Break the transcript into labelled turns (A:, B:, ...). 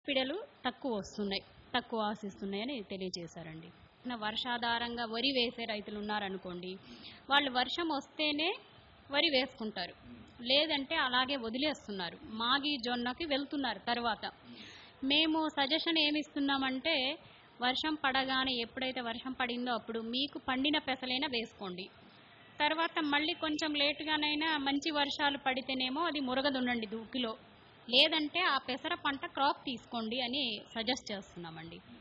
A: పిడలు తక్కువ వస్తున్నాయి తక్కువ ఆశిస్తున్నాయని తెలియజేశారండి నా వర్షాధారంగా వరి వేసే రైతులు ఉన్నారనుకోండి వాళ్ళు వర్షం వస్తేనే వరి వేసుకుంటారు లేదంటే అలాగే వదిలేస్తున్నారు మాగి జొన్నకి వెళ్తున్నారు తర్వాత మేము సజెషన్ ఏమి ఇస్తున్నామంటే వర్షం పడగానే ఎప్పుడైతే వర్షం పడిందో అప్పుడు మీకు పండిన పెసలైనా వేసుకోండి తర్వాత మళ్ళీ కొంచెం లేటుగానైనా మంచి వర్షాలు పడితేనేమో అది మురగదుండండి దూకిలో లేదంటే ఆ పెసర పంట క్రాప్ తీసుకోండి అని సజెస్ట్ చేస్తున్నామండి